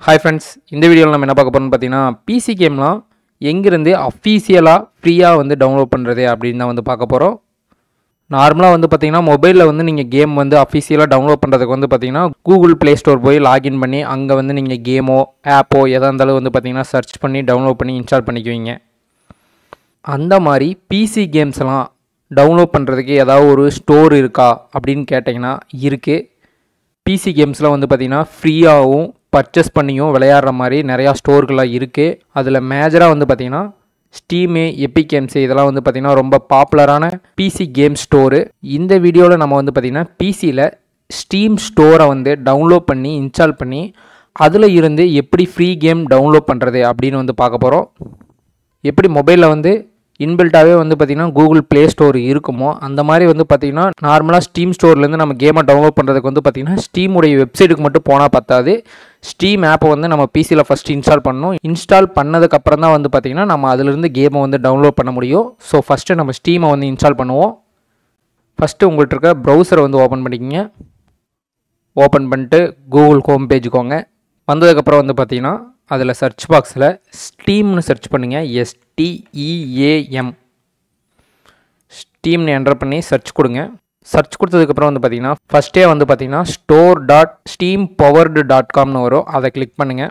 hi friends இந்த வீடியோவில் நம்ம என்ன பார்க்க போகிறோம்னு பார்த்தீங்கன்னா பிசி கேம்லாம் எங்கேருந்து அஃபீஷியலாக ஃப்ரீயாக வந்து டவுன்லோட் பண்ணுறது அப்படின்னு தான் வந்து பார்க்க போகிறோம் நார்மலாக வந்து பார்த்தீங்கன்னா மொபைலில் வந்து நீங்கள் கேம் வந்து அஃபீஷியலாக டவுன்லோட் பண்ணுறதுக்கு வந்து பார்த்தீங்கன்னா கூகுள் ப்ளே ஸ்டோர் போய் லாகின் பண்ணி அங்கே வந்து நீங்கள் கேமோ ஆப்போ எதாக இருந்தாலும் வந்து பார்த்தீங்கன்னா சர்ச் பண்ணி டவுன்லோட் பண்ணி இன்ஸ்டால் பண்ணிக்குவீங்க அந்த மாதிரி பிசி கேம்ஸ்லாம் டவுன்லோட் பண்ணுறதுக்கு ஏதாவது ஒரு ஸ்டோர் இருக்கா அப்படின்னு கேட்டிங்கன்னா இருக்குது பிசி கேம்ஸில் வந்து பார்த்திங்கன்னா ஃப்ரீயாகவும் பர்ச்சேஸ் பண்ணியும் விளையாடுற மாதிரி நிறையா ஸ்டோர்கள்லாம் இருக்குது அதில் மேஜராக வந்து பார்த்திங்கன்னா ஸ்டீமு எபிக் கேம்ஸ் இதெல்லாம் வந்து பார்த்திங்கன்னா ரொம்ப பாப்புலரான பிசி கேம் ஸ்டோரு இந்த வீடியோவில் நம்ம வந்து பார்த்திங்கன்னா பிசியில் ஸ்டீம் ஸ்டோரை வந்து டவுன்லோட் பண்ணி இன்ஸ்டால் பண்ணி அதில் இருந்து எப்படி ஃப்ரீ கேம் டவுன்லோட் பண்ணுறது அப்படின்னு வந்து பார்க்க போகிறோம் எப்படி மொபைலில் வந்து இன்பில்ட்டாகவே வந்து பார்த்திங்கன்னா கூகுள் ப்ளே ஸ்டோர் இருக்குமோ அந்த மாதிரி வந்து பார்த்திங்கன்னா நார்மலாக ஸ்டீம் ஸ்டோர்லேருந்து நம்ம கேமை டவுன்லோட் பண்ணுறதுக்கு வந்து பார்த்திங்கன்னா ஸ்டீமுடைய வெப்சைட்டுக்கு மட்டும் போனால் பத்தாது ஸ்டீம் ஆப்பை வந்து நம்ம பிசியில் ஃபஸ்ட்டு இன்ஸ்டால் பண்ணணும் இன்ஸ்டால் பண்ணதுக்கப்புறம் தான் வந்து பார்த்திங்கன்னா நம்ம அதிலிருந்து கேமை வந்து டவுன்லோட் பண்ண முடியும் ஸோ ஃபஸ்ட்டு நம்ம ஸ்டீமை வந்து இன்ஸ்டால் பண்ணுவோம் ஃபஸ்ட்டு உங்கள்கிட்ட இருக்க ப்ரௌசரை வந்து ஓப்பன் பண்ணிக்கோங்க ஓப்பன் பண்ணிட்டு கூகுள் ஹோம் பேஜுக்கோங்க வந்ததுக்கப்புறம் வந்து பார்த்தீங்கன்னா அதில் சர்ச் பாக்ஸில் ஸ்டீம்னு சர்ச் பண்ணுங்கள் எஸ்டிஇஏஎம் ஸ்டீம்னு என்டர் பண்ணி சர்ச் கொடுங்க சர்ச் கொடுத்ததுக்கப்புறம் வந்து பார்த்தீங்கன்னா ஃபஸ்ட்டே வந்து பார்த்தீங்கன்னா store dot Steam powered dot காம்னு வரும் அதை கிளிக் பண்ணுங்கள்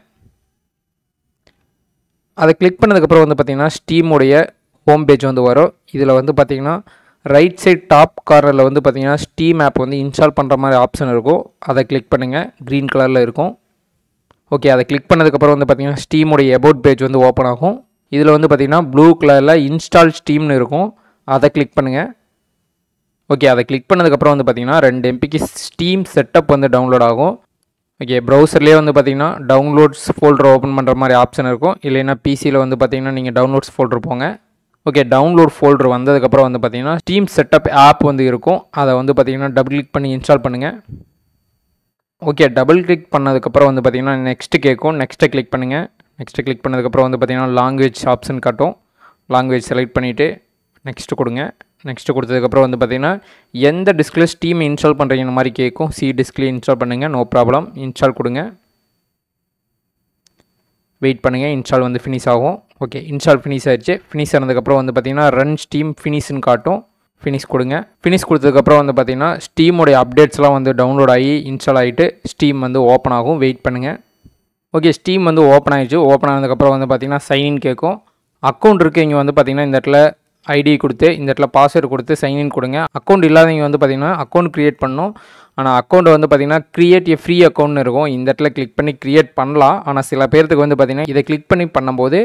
அதை கிளிக் பண்ணதுக்கப்புறம் வந்து பார்த்தீங்கன்னா ஸ்டீமுடைய ஹோம் பேஜ் வந்து வரும் இதில் வந்து பார்த்தீங்கன்னா ரைட் சைட் டாப் கார்னரில் வந்து பார்த்தீங்கன்னா ஸ்டீம் ஆப் வந்து இன்ஸ்டால் பண்ணுற மாதிரி ஆப்ஷன் இருக்கும் அதை கிளிக் பண்ணுங்கள் க்ரீன் கலரில் இருக்கும் ஓகே அதை கிளிக் பண்ணதுக்கப்புறம் வந்து பார்த்தீங்கன்னா ஸ்டீமுடைய எபவுட் பேஜ் வந்து ஓப்பன் ஆகும் இதில் வந்து பார்த்தீங்கன்னா ப்ளூ கலரில் இன்ஸ்டால் ஸ்டீம்னு இருக்கும் அதை கிளிக் பண்ணுங்கள் ஓகே அதை கிளிக் பண்ணதுக்கப்புறம் வந்து பார்த்தீங்கன்னா ரெண்டு எம்பிக்கு ஸ்டீம் செட்டப் வந்து டவுன்லோட் ஆகும் ஓகே ப்ரௌசர்லேயே வந்து பார்த்தீங்கன்னா டவுன்லோட்ஸ் ஃபோல்டர் ஓப்பன் பண்ணுற மாதிரி ஆப்ஷன் இருக்கும் இல்லைன்னா பிசியில் வந்து பார்த்தீங்கன்னா நீங்கள் டவுன்லோட்ஸ் ஃபோல்டர் போங்க ஓகே டவுன்லோட் ஃபோல்டர் வந்ததுக்கப்புறம் வந்து பார்த்தீங்கன்னா ஸ்டீம் செட்டப் ஆப் வந்து இருக்கும் அதை வந்து பார்த்தீங்கன்னா டபுள் கிளிக் பண்ணி இன்ஸ்டால் பண்ணுங்கள் ஓகே டபுள் கிளிக் பண்ணதுக்கப்புறம் வந்து பார்த்தீங்கன்னா நெக்ஸ்ட்டு கேட்கும் நெக்ஸ்ட்டை கிளிக் பண்ணுங்கள் நெக்ஸ்ட்டு கிளிக் பண்ணதுக்கப்புறம் வந்து பார்த்தீங்கன்னா லாங்குவேஜ் ஆப்ஷன் காட்டும் லாங்குவேஜ் செலக்ட் பண்ணிவிட்டு நெக்ஸ்ட்டு கொடுங்க நெக்ஸ்ட்டு கொடுத்ததுக்கப்புறம் வந்து பார்த்தீங்கன்னா எந்த டிஸ்கில் ஸ்டீம் இன்ஸ்டால் பண்ணுறீங்க மாதிரி கேட்கும் சி டிஸ்கில் இன்ஸ்டால் பண்ணுங்கள் நோ ப்ராப்ளம் இன்ஸ்டால் கொடுங்க வெயிட் பண்ணுங்கள் இன்ஸ்டால் வந்து ஃபினிஷ் ஆகும் ஓகே இன்ஸ்டால் ஃபினிஷ் ஆயிடுச்சு ஃபினிஷ் ஆனதுக்கப்புறம் வந்து பார்த்தீங்கன்னா ரன் ஸ்டீம் ஃபினிஷ்னு காட்டும் ஃபினிஷ் கொடுங்க ஃபினிஷ் கொடுத்ததுக்கப்புறம் வந்து பார்த்தீங்கன்னா ஸ்டீமுடைய அப்டேட்ஸ்லாம் வந்து டவுன்லோட் ஆகி இன்ஸ்டால் ஆகிட்டு ஸ்டீம் வந்து ஓப்பன் ஆகும் வெயிட் பண்ணுங்கள் ஓகே ஸ்டீம் வந்து ஓப்பன் ஆகிடுச்சு ஓப்பன் ஆனதுக்கப்புறம் வந்து பார்த்தீங்கன்னா சைன்இன் கேட்கும் அக்கௌண்ட் இருக்குது இங்கே வந்து பார்த்தீங்கன்னா இந்த இடத்துல ஐடி கொடுத்து இந்த இடத்துல பாஸ்வேர்டு கொடுத்து சைன்இன் கொடுங்க அக்கௌண்ட் இல்லாதவங்க வந்து பார்த்தீங்கன்னா அக்கௌண்ட் க்ரியேட் பண்ணணும் ஆனால் அக்கௌண்ட் வந்து பார்த்தீங்கன்னா க்ரியேட் எ ஃப்ரீ அக்கௌண்ட்னு இருக்கும் இந்த இடத்துல கிளிக் பண்ணி க்ரியேட் பண்ணலாம் ஆனால் சில பேர்த்துக்கு வந்து பார்த்தீங்கன்னா இதை கிளிக் பண்ணி பண்ணும்போது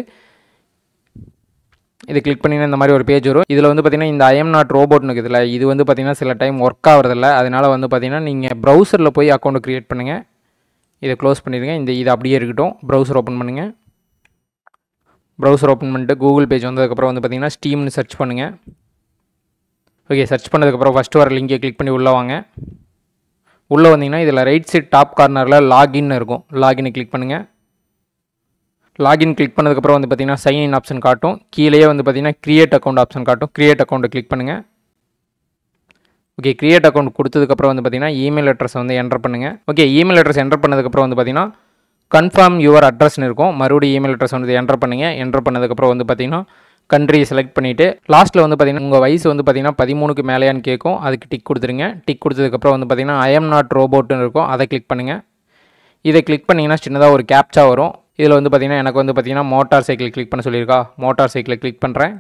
இது கிளிக் பண்ணிங்கன்னா இந்த மாதிரி ஒரு பேஜ் வரும் இதில் வந்து பார்த்தீங்கன்னா இந்த ஐஎம் நாட் ரோபோட்னு இருக்குதுல்ல இது வந்து பார்த்தீங்கன்னா சில டைம் ஒர்க் ஆகிறதில்ல அதனால் வந்து பார்த்தீங்கன்னா நீங்கள் ப்ரௌசரில் போய் அக்கௌண்ட் க்ரியேட் பண்ணுங்கள் இதை க்ளோஸ் பண்ணிடுங்க இந்த இது அப்படியே இருக்கட்டும் ப்ரௌசர் ஓப்பன் பண்ணுங்கள் ப்ரௌசர் ஓப்பன் பண்ணிட்டு கூகுள் பேஜ் வந்ததுக்கப்புறம் வந்து பார்த்தீங்கன்னா ஸ்டீம்னு சர்ச் பண்ணுங்கள் ஓகே சர்ச் பண்ணதுக்கப்புறம் ஃபஸ்ட்டு வர லிங்கை கிளிக் பண்ணி உள்ளே வாங்க உள்ளே வந்தீங்கன்னா இதில் ரைட் சைட் டாப் கார்னரில் லாகின் இருக்கும் லாகினை கிளிக் பண்ணுங்கள் லாகின் கிளிக் பண்ணதுக்கப்புறம் வந்து பார்த்தீங்கன்னா சைன் இன் ஆப்ஷன் காட்டும் கீழேயே வந்து பார்த்தீங்கன்னா க்ரியேட் அக்கௌண்ட் ஆப்ஷன் காட்டும் க்ரியேட் அக்கௌண்ட்டை கிளிக் பண்ணுங்கள் ஓகே க்ரியேட் அக்கௌண்ட் கொடுத்ததுக்கப்புறம் வந்து பார்த்தீங்கன்னா இமெயில் அட்ரஸ் வந்து என்டர் பண்ணுங்கள் ஓகே இமெயில் அட்ரஸ் என்டர் பண்ணதுக்கப்புறம் வந்து பார்த்தீங்கன்னா கன்ஃபார்ம் யுவர் அட்ரஸ்னு இருக்கும் மறுபடியும் இமெயில் அட்ரஸ் வந்து என்டர் பண்ணுங்கள் என்டர் பண்ணதுக்கப்புறம் வந்து பார்த்தீங்கன்னா கண்ட்ரி செலக்ட் பண்ணிவிட்டு லாஸ்ட்டில் வந்து பார்த்தீங்கன்னா உங்கள் வயசு வந்து பார்த்தீங்கன்னா பதிமூணுக்கு மேலேயான்னு கேட்கும் அதுக்கு டிக் கொடுத்துருங்க டிக் கொடுத்ததுக்கப்புறம் வந்து பார்த்தீங்கன்னா ஐஎம் நாட் ரோபோட்னு இருக்கும் அதை கிளிக் பண்ணுங்கள் இதை கிளிக் பண்ணிங்கன்னா சின்னதாக ஒரு கேப்ச்சா வரும் இதில் வந்து பார்த்தீங்கன்னா எனக்கு வந்து பார்த்தீங்கன்னா மோட்டார் சைக்கிள் கிளிக் பண்ண சொல்லியிருக்கா மோட்டார் சைக்கிளை கிளிக் பண்ணுறேன்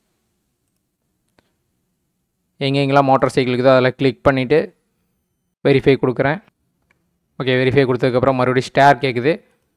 எங்கெங்கெல்லாம் மோட்டார் சைக்கிள் இருக்குதோ அதில் கிளிக் பண்ணிவிட்டு வெரிஃபை கொடுக்குறேன் ஓகே வெரிஃபை கொடுத்ததுக்கப்புறம் மறுபடியும் ஸ்டார் கேட்குது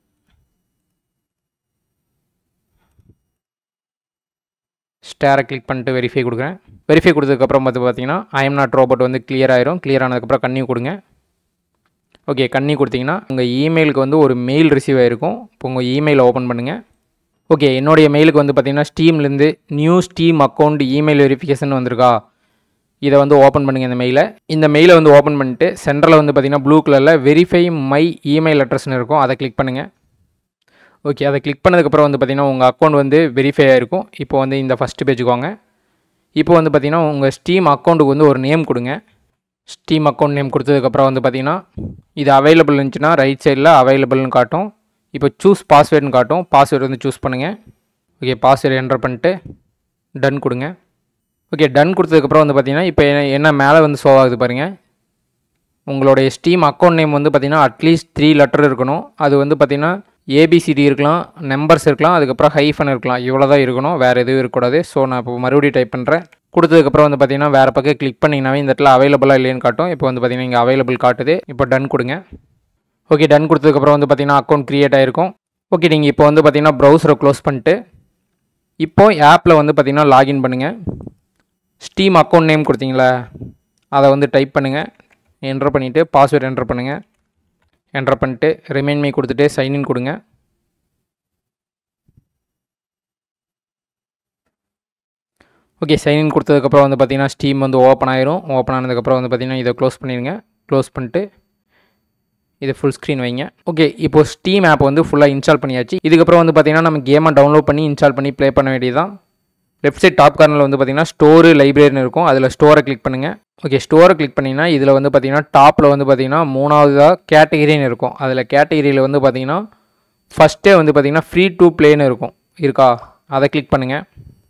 ஸ்டாரை கிளிக் பண்ணிட்டு வெரிஃபை கொடுக்குறேன் வெரிஃபை கொடுத்ததுக்கப்புறம் பார்த்து பார்த்தீங்கன்னா ஐஎம் நாட் ரோபோட் வந்து கிளியர் ஆயிரும் கிளியர் ஆனதுக்கப்புறம் கண்ணி கொடுங்க ஓகே கண்ணி கொடுத்தீங்கன்னா உங்கள் இமெயிலுக்கு வந்து ஒரு மெயில் ரிசீவ் ஆகிருக்கும் இப்போ உங்கள் இமெயிலை ஓப்பன் பண்ணுங்கள் ஓகே என்னுடைய மெயிலுக்கு வந்து பார்த்தீங்கன்னா ஸ்டீம்லேருந்து new Steam account email verification வந்திருக்கா இதை வந்து ஓப்பன் பண்ணுங்கள் இந்த மெயிலை இந்த மெயிலை வந்து ஓப்பன் பண்ணிட்டு சென்டரில் வந்து பார்த்தீங்கன்னா ப்ளூ கலரில் வெரிஃபை மை இமெயில் அட்ரஸ்னு இருக்கும் அதை கிளிக் பண்ணுங்கள் ஓகே அதை கிளிக் பண்ணதுக்கப்புறம் வந்து பார்த்தீங்கன்னா உங்கள் அக்கௌண்ட் வந்து வெரிஃபை ஆகிருக்கும் இப்போ வந்து இந்த ஃபஸ்ட்டு பேஜுக்கு வாங்க இப்போ வந்து பார்த்தீங்கன்னா உங்கள் ஸ்டீம் அக்கௌண்ட்டுக்கு வந்து ஒரு நேம் கொடுங்க ஸ்டீம் அக்கௌண்ட் நேம் கொடுத்ததுக்கப்புறம் வந்து பார்த்தீங்கன்னா இது அவைலபிள் இருந்துச்சுன்னா ரைட் சைடில் அவைலபிள்னு காட்டும் இப்போ சூஸ் பாஸ்வேர்டுன்னு காட்டும் பாஸ்வேர்டு வந்து சூஸ் பண்ணுங்கள் ஓகே பாஸ்வேர்டு என்டர் பண்ணிட்டு டன் கொடுங்க ஓகே டன் கொடுத்ததுக்கப்புறம் வந்து பார்த்தீங்கன்னா இப்போ என்ன- என்ன மேலே வந்து ஷோ ஆகுது பாருங்கள் உங்களுடைய ஸ்டீம் அக்கௌண்ட் நேம் வந்து பார்த்தீங்கன்னா அட்லீஸ்ட் த்ரீ லெட்டர் இருக்கணும் அது வந்து பார்த்தீங்கன்னா ஏபிசிடி இருக்கலாம் நம்பர்ஸ் இருக்கலாம் அதுக்கப்புறம் ஹைஃபன் இருக்கலாம் இவ்வளோ தான் இருக்கணும் வேறு எதுவும் இருக்கக்கூடாது ஸோ நான் இப்போ மறுபடியும் டைப் பண்ணுறேன் கொடுத்ததுக்கப்புறம் வந்து பார்த்தீங்கன்னா வேறு பக்கம் கிளிக் பண்ணிங்கனாவே இந்த இடத்துல அவைலபிளாக இல்லைன்னு காட்டும் இப்போ வந்து பார்த்தீங்கன்னா இங்கே அவைலபிள் காட்டுது இப்போ டன் கொடுங்க ஓகே டன் கொடுத்ததுக்கப்புறம் வந்து பார்த்தீங்கன்னா அக்கௌண்ட் க்ரியேட் ஆகிருக்கும் ஓகே நீங்கள் இப்போ வந்து பார்த்தீங்கன்னா ப்ரௌசரை க்ளோஸ் பண்ணிட்டு இப்போ ஆப்பில் வந்து பார்த்தீங்கன்னா லாகின் பண்ணுங்கள் ஸ்டீம் அக்கௌண்ட் நேம் கொடுத்தீங்களா அதை வந்து டைப் பண்ணுங்கள் என்டர் பண்ணிவிட்டு பாஸ்வேர்டு என்டர் பண்ணுங்கள் என்டர் பண்ணிட்டு ரிமைன் மீ கொடுத்துட்டு சைன்இன் கொடுங்க ஓகே சைன்இன் கொடுத்ததுக்கப்புறம் வந்து பார்த்தீங்கன்னா ஸ்டீம் வந்து ஓப்பன் ஆயிரும் ஓப்பன் ஆனதுக்கப்புறம் வந்து பார்த்தீங்கன்னா இதை க்ளோஸ் பண்ணிடுங்க க்ளோஸ் பண்ணிட்டு இது ஃபுல் ஸ்க்ரீன் வைங்க ஓகே இப்போ ஸ்டீம் ஆப் வந்து ஃபுல்லாக இன்ஸ்டால் பண்ணியாச்சு இதுக்கப்புறம் வந்து பார்த்தீங்கன்னா நம்ம கேமை டவுன்லோட் பண்ணி இன்ஸ்டால் பண்ணி ப்ளே பண்ண வேண்டியதுதான் லெஃப்ட் சைட் டாப் கார்னரில் வந்து பார்த்தீங்கன்னா ஸ்டோரு லைப்ரரின்னு இருக்கும் அதில் ஸ்டோரை கிளிக் பண்ணுங்கள் ஓகே ஸ்டோரை கிளிக் பண்ணிங்கன்னா இதில் வந்து பார்த்தீங்கன்னா டாப்பில் வந்து பார்த்தீங்கன்னா மூணாவதாக கேட்டகிரின்னு இருக்கும் அதில் கேட்டகிரியில் வந்து பார்த்தீங்கன்னா ஃபஸ்ட்டே வந்து பார்த்தீங்கன்னா ஃப்ரீ டு ப்ளேன்னு இருக்கும் இருக்கா அதை கிளிக் பண்ணுங்கள்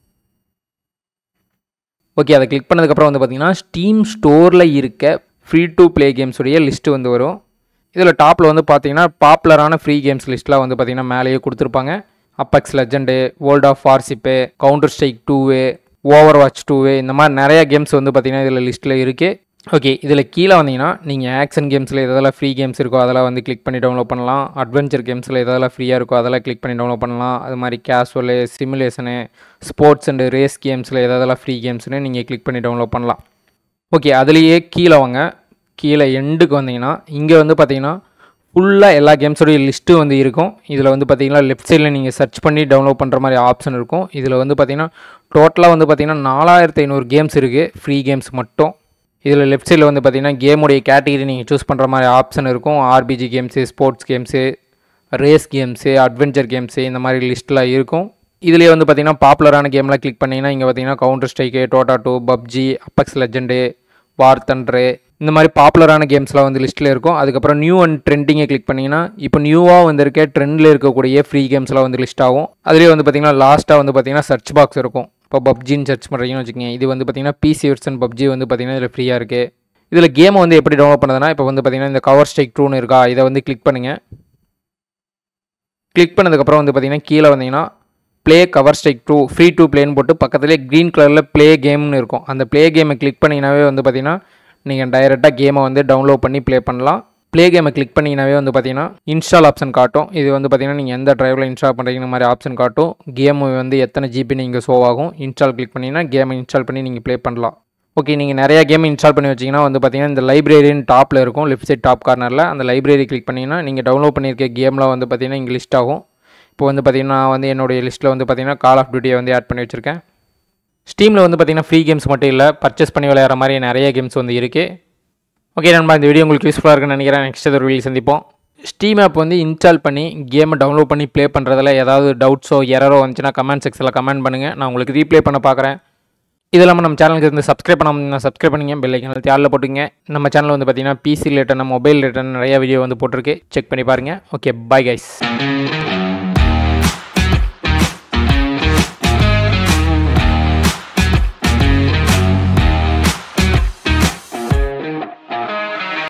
ஓகே அதை கிளிக் பண்ணதுக்கப்புறம் வந்து பார்த்தீங்கன்னா ஸ்டீம் ஸ்டோரில் இருக்க ஃப்ரீ டு ப்ளே கேம்ஸுடைய லிஸ்ட்டு வந்து வரும் இதில் டாப்பில் வந்து பார்த்தீங்கன்னா பாப்புலரான ஃப்ரீ கேம்ஸ் லிஸ்ட்லாம் வந்து பார்த்தீங்கன்னா மேலேயே கொடுத்துருப்பாங்க Apex Legend World of Warship Counter Strike two Overwatch two இந்த மாதிரி நிறைய கேம்ஸ் வந்து பார்த்தீங்கன்னா இதில் லிஸ்ட்டில் இருக்குது ஓகே இதில் கீழே வந்தீங்கன்னா நீங்கள் ஆக்ஷன் கேம்ஸில் எதெல்லாம் ஃப்ரீ கேம்ஸ் இருக்கோ அதெல்லாம் வந்து கிளிக் பண்ணி டவுன்லோட் பண்ணலாம் அட்வென்ச்சர் கேம்ஸில் எதெல்லாம் ஃப்ரீயாக இருக்கோ அதெல்லாம் கிளிக் பண்ணி டவுன்லோட் பண்ணலாம் அது மாதிரி casual simulation sports and race கேம்ஸில் எதெல்லாம் ஃப்ரீ கேம்ஸ்னு நீங்கள் கிளிக் பண்ணி டவுன்லோட் பண்ணலாம் ஓகே அதுலேயே கீழே வாங்க கீழே எண்டுக்கு வந்தீங்கன்னா இங்கே வந்து பார்த்தீங்கன்னா ஃபுல்லாக எல்லா கேம்ஸோடைய லிஸ்ட்டு வந்து இருக்கும் இதில் வந்து பார்த்தீங்கன்னா லெஃப்ட் சைடில் நீங்கள் சர்ச் பண்ணி டவுன்லோட் பண்ணுற மாதிரி ஆப்ஷன் இருக்கும் இதில் வந்து பார்த்தீங்கன்னா டோட்டலாக வந்து பார்த்தீங்கன்னா நாலாயிரத்து ஐநூறு கேம்ஸ் இருக்குது ஃப்ரீ கேம்ஸ் மட்டும் இதில் லெஃப்ட் சைடில் வந்து பார்த்தீங்கன்னா கேமுடைய கேட்டகிரி நீங்கள் சூஸ் பண்ணுற மாதிரி ஆப்ஷன் இருக்கும் RPG games sports games race games adventure games இந்த மாதிரி லிஸ்ட்டில் இருக்கும் இதுலேயே வந்து பார்த்தீங்கன்னா பாப்புலரான கேம்லாம் கிளிக் பண்ணிங்கன்னா இங்கே பார்த்தீங்கன்னா Counter Strike Dota two PUBG Apex Legend War Thunder இந்த மாதிரி பாப்புலரான கேம்ஸ்லாம் வந்து லிஸ்ட்டில் இருக்கும் அதுக்கப்புறம் நியூ அண்ட் ட்ரெண்டிங்கை கிளிக் பண்ணிங்கன்னா இப்போ நியூவாக வந்திருக்க ட்ரெண்டில் இருக்கக்கூடிய ஃப்ரீ கேம்ஸ்லாம் வந்து லிஸ்ட் ஆகும் அதுலேயே வந்து பார்த்தீங்கன்னா லாஸ்ட்டாக வந்து பார்த்தீங்கன்னா சர்ச் பாக்ஸ் இருக்கும் இப்போ பப்ஜின்னு சர்ச் பண்ணுறீங்கன்னு வச்சுக்கோங்க இது வந்து பார்த்தீங்கன்னா பிசி வெர்ஷன் பப்ஜி வந்து பார்த்தீங்கன்னா இதில் ஃப்ரீயாக இருக்குது இதில் கேமை வந்து எப்படி டவுன்லோட் பண்ணுறதுனா இப்போ வந்து பார்த்தீங்கன்னா இந்த கவர் ஸ்ட்ரைக் ட்ரூன்னு இருக்கா இதை வந்து கிளிக் பண்ணுங்கள் கிளிக் பண்ணதுக்கப்புறம் வந்து பார்த்தீங்கன்னா கீழே வந்தீங்கன்னா play Counter Strike two free to ப்ளேன்னு போட்டு பக்கத்துலேயே க்ரீன் கலரில் ப்ளே கேம்னு இருக்கும் அந்த ப்ளே கேமை கிளிக் பண்ணிங்கனாவே வந்து பார்த்தீங்கன்னா நீங்கள் டைரெக்டாக கேமை வந்து டவுன்லோட் பண்ணி ப்ளே பண்ணலாம் ப்ளே கேமை கிளிக் பண்ணிங்கனாவே வந்து பார்த்தீங்கன்னா இன்ஸ்டால் ஆப்ஷன் காட்டும் இது வந்து பார்த்தீங்கன்னா நீங்கள் எந்த ட்ரைவில் இன்ஸ்டால் பண்ணுறீங்க மாதிரி ஆப்ஷன் காட்டும் கேம் வந்து எத்தனை ஜிபி நீங்கள் ஷோ ஆகும் இன்ஸ்டால் கிளிக் பண்ணிங்கன்னா கேமை இன்ஸ்டால் பண்ணி நீங்கள் ப்ளே பண்ணலாம் ஓகே நீங்கள் நிறையா கேம் இன்ஸ்டால் பண்ணி வச்சிங்கன்னா வந்து பார்த்தீங்கன்னா இந்த லைப்ரரின்னு டாப்பில் இருக்கும் லெஃப்ட் சைட் டாப் கார்னரில் அந்த லைப்ரரி கிளிக் பண்ணிங்கன்னா நீங்கள் டவுன்லோட் பண்ணியிருக்க கேம்லாம் வந்து பார்த்தீங்கன்னா இங்கே லிஸ்ட் ஆகும் இப்போ வந்து பார்த்தீங்கன்னா நான் வந்து என்னுடைய லிஸ்ட்டில் வந்து பார்த்தீங்கன்னா கால் ஆஃப் டியூட்டியை வந்து ஆட் பண்ணி வச்சுருக்கேன் ஸ்டீமில் வந்து பார்த்தீங்கன்னா ஃப்ரீ கேம்ஸ் மட்டும் இல்லை பர்ச்சேஸ் பண்ணி விளையாடுற மாதிரி நிறைய கேம்ஸ் வந்து இருக்குது ஓகே நண்பா இந்த வீடியோ உங்களுக்கு யூஸ்ஃபுல்லாக இருக்குன்னு நினைக்கிறேன் நெக்ஸ்ட் ஒரு வீடியோ சந்திப்போம் ஸ்டீம் ஆப் வந்து இன்ஸ்டால் பண்ணி கேமை டவுன்லோட் பண்ணி ப்ளே பண்ணுறதுல ஏதாவது டவுட்ஸோ எரரோ வந்துச்சுன்னா கமெண்ட் செக்ஷனில் கமெண்ட் பண்ணுங்கள் நான் உங்களுக்கு ரீப்ளே பண்ண பார்க்குறேன் இது இல்லாமல் நம்ம சேனலுக்கு இருந்து சப்ஸ்கிரைப் பண்ண சப்ஸ்கிரைப் பண்ணிங்க பெல் ஐக்கனில் தியாலில் போட்டுங்க நம்ம சேனல் வந்து பார்த்தீங்கன்னா பிசி ரிலேட்டட் மொபைல் ரிலேட்டட் நிறைய வீடியோ வந்து போட்டிருக்கு செக் பண்ணி பாருங்கள் ஓகே பை கைஸ்